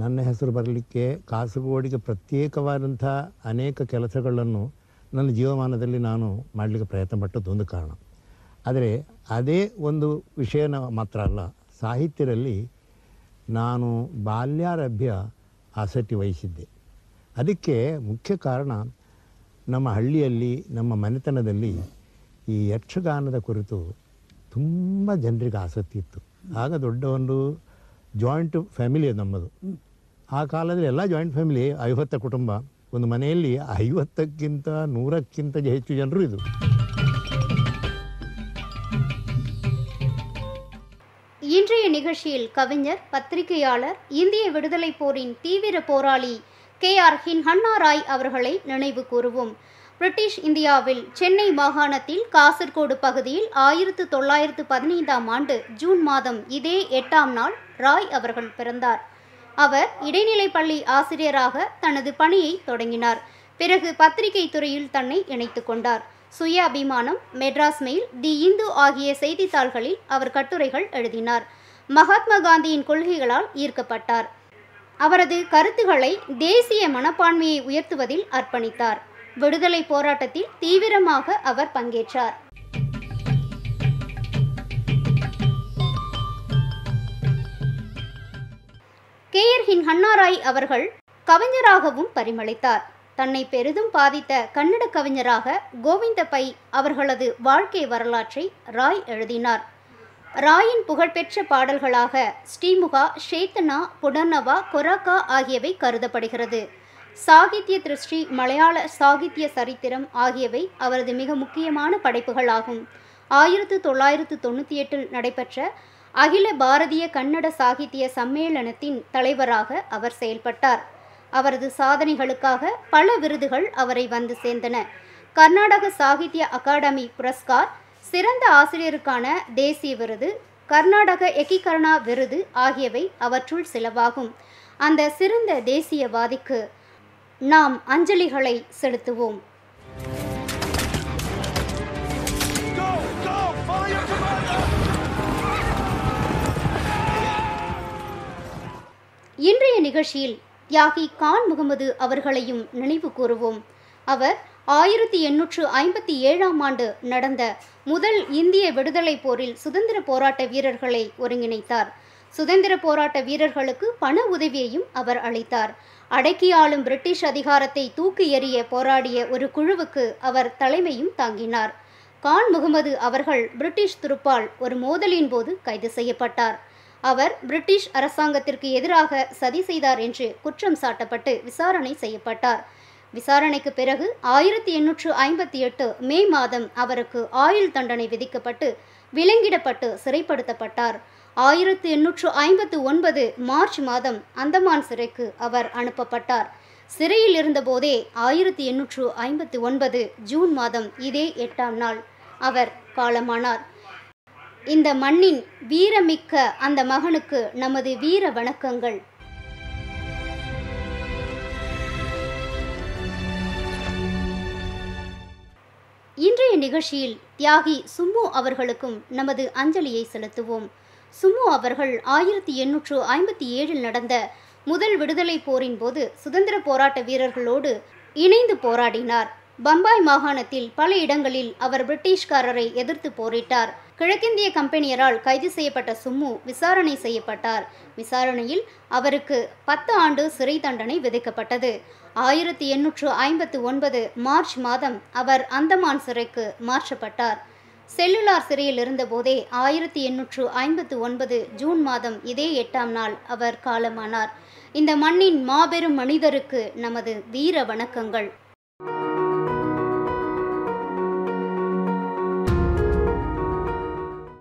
ನನ್ನ ಹೆಸರು ಬರಲಿಕ್ಕೆ ಕಾಸರಗೋಡಿಗೆ ಪ್ರತ್ಯೇಕವಾದಂಥ ಅನೇಕ ಕೆಲಸಗಳನ್ನು ನನ್ನ ಜೀವಮಾನದಲ್ಲಿ ನಾನು ಮಾಡಲಿಕ್ಕೆ ಪ್ರಯತ್ನ ಪಟ್ಟದ್ದು ಒಂದು ಕಾರಣ ಆದರೆ ಅದೇ ಒಂದು ವಿಷಯನ ಮಾತ್ರ ಅಲ್ಲ ಸಾಹಿತ್ಯದಲ್ಲಿ ನಾನು ಬಾಲ್ಯಾರಭ್ಯ ಆಸಕ್ತಿ ವಹಿಸಿದ್ದೆ ಅದಕ್ಕೆ ಮುಖ್ಯ ಕಾರಣ ನಮ್ಮ ಹಳ್ಳಿಯಲ್ಲಿ ನಮ್ಮ ಮನೆತನದಲ್ಲಿ ಈ ಯಕ್ಷಗಾನದ ಕುರಿತು ತುಂಬ ಜನರಿಗೆ ಆಸಕ್ತಿ ಇತ್ತು ಆಗ ದೊಡ್ಡ ಒಂದು ಜಾಯಿಂಟ್ ಫ್ಯಾಮಿಲಿ ನಮ್ಮದು ಆ ಕಾಲದಲ್ಲಿ ಎಲ್ಲ ಜಾಯಿಂಟ್ ಫ್ಯಾಮಿಲಿ ಐವತ್ತ ಕುಟುಂಬ ಒಂದು ಮನೆಯಲ್ಲಿ ಐವತ್ತಕ್ಕಿಂತ ನೂರಕ್ಕಿಂತ ಹೆಚ್ಚು ಜನರು ಇದು இன்றைய நிகழ்ச்சியில் கவிஞர் பத்திரிகையாளர் இந்திய விடுதலைப் போரின் தீவிர போராளி கே ஆர் ஹின் ஹன்னா ராய் அவர்களை நினைவு கூறுவோம் பிரிட்டிஷ் இந்தியாவில் சென்னை மாகாணத்தில் காசர்கோடு பகுதியில் ஆயிரத்து தொள்ளாயிரத்து பதினைந்தாம் ஆண்டு ஜூன் மாதம் இதே எட்டாம் நாள் ராய் அவர்கள் பிறந்தார் அவர் இடைநிலைப் பள்ளி ஆசிரியராக தனது பணியை தொடங்கினார் பிறகு பத்திரிகை துறையில் தன்னை இணைத்துக் கொண்டார் சுய அபிமானம் மெட்ராஸ் மெயில் தி இந்து ஆகிய செய்தித்தாள்களில் அவர் கட்டுரைகள் எழுதினார் மகாத்மா காந்தியின் கொள்கைகளால் ஈர்க்கப்பட்டார் அவரது கருத்துக்களை தேசிய மனப்பான்மையை உயர்த்துவதில் அர்ப்பணித்தார் விடுதலை போராட்டத்தில் தீவிரமாக அவர் பங்கேற்றார் கேஆர் ஹின் ஹன்னாராய் அவர்கள் கவிஞராகவும் பரிமளித்தார் தன்னை பெரிதும் பாதித்த கன்னட கவிஞராக கோவிந்த பை அவர்களது வாழ்க்கை வரலாற்றை ராய் எழுதினார் ராயின் புகழ்பெற்ற பாடல்களாக ஸ்ரீமுகா ஷேத்தனா புடர்னவா கொராக்கா ஆகியவை கருதப்படுகிறது சாகித்ய திருஷ்டி மலையாள சாகித்ய சரித்திரம் ஆகியவை அவரது மிக முக்கியமான படைப்புகளாகும் ஆயிரத்து தொள்ளாயிரத்து தொண்ணூற்றி எட்டில் நடைபெற்ற அகில பாரதிய கன்னட சாகித்ய சம்மேளனத்தின் தலைவராக அவர் செயல்பட்டார் அவரது சாதனைகளுக்காக பல விருதுகள் அவரை வந்து சேர்ந்தன கர்நாடக சாகித்ய அகாடமி புரஸ்கார் சிறந்த ஆசிரியருக்கான தேசிய விருது கர்நாடக எகிகரணா விருது ஆகியவை அவற்றுள் சிலவாகும் அந்த சிறந்த தேசியவாதிக்கு நாம் அஞ்சலிகளை செலுத்துவோம் Go! Go! Follow your commander! இன்றைய நிகழ்ச்சியில் தியாகி கான் முகமது அவர்களையும் நினைவு கூறுவோம் அவர் ஆயிரத்தி எண்ணூற்று ஐம்பத்தி ஏழாம் ஆண்டு நடந்த முதல் இந்திய விடுதலை போரில் சுதந்திர போராட்ட வீரர்களை ஒருங்கிணைத்தார் சுதந்திர போராட்ட வீரர்களுக்கு பண உதவியையும் அவர் அளித்தார் அடக்கி ஆளும் பிரிட்டிஷ் அதிகாரத்தை தூக்கி எறிய போராடிய ஒரு குழுவுக்கு அவர் தலைமையும் தாங்கினார் கான் முகமது அவர்கள் பிரிட்டிஷ் துருப்பால் ஒரு மோதலின் போது கைது செய்யப்பட்டார் அவர் பிரிட்டிஷ் அரசாங்கத்திற்கு எதிராக சதி செய்தார் என்று குற்றம் சாட்டப்பட்டு விசாரணை செய்யப்பட்டார் விசாரணைக்கு பிறகு ஆயிரத்தி எண்ணூற்று ஐம்பத்தி எட்டு மே மாதம் அவருக்கு ஆயுள் தண்டனை விதிக்கப்பட்டு விலங்கிடப்பட்டு சிறைப்படுத்தப்பட்டார் ஆயிரத்தி எண்ணூற்று ஐம்பத்து ஒன்பது மார்ச் மாதம் அந்தமான் சிறைக்கு அவர் அனுப்பப்பட்டார் சிறையில் இருந்தபோதே ஆயிரத்தி எண்ணூற்று ஐம்பத்தி ஒன்பது ஜூன் மாதம் இதே எட்டாம் நாள் அவர் காலமானார் இந்த மண்ணின் வீரமிக்க அந்த மகனுக்கு நமது வீர வணக்கங்கள் இன்றைய நிகழ்ச்சியில் தியாகி சும்மு அவர்களுக்கும் நமது அஞ்சலியை செலுத்துவோம் சும்மு அவர்கள் ஆயிரத்தி எண்ணூற்று ஐம்பத்தி ஏழில் நடந்த முதல் விடுதலை போரின் போது சுதந்திர போராட்ட வீரர்களோடு இணைந்து போராடினார் பம்பாய் மாகாணத்தில் பல இடங்களில் அவர் பிரிட்டிஷ்காரரை எதிர்த்து போரிட்டார் கிழக்கிந்திய கம்பெனியரால் கைது செய்யப்பட்ட சும்மு விசாரணை செய்யப்பட்டார் விசாரணையில் அவருக்கு பத்து ஆண்டு சிறை தண்டனை விதிக்கப்பட்டது ஆயிரத்தி எண்ணூற்று ஐம்பத்து ஒன்பது மார்ச் மாதம் அவர் அந்தமான் சிறைக்கு மாற்றப்பட்டார் செல்லுலார் சிறையில் இருந்தபோதே ஆயிரத்தி எண்ணூற்று ஐம்பத்து ஒன்பது ஜூன் மாதம் இதே எட்டாம் நாள் அவர் காலமானார் இந்த மண்ணின் மாபெரும் மனிதருக்கு நமது வீர வணக்கங்கள்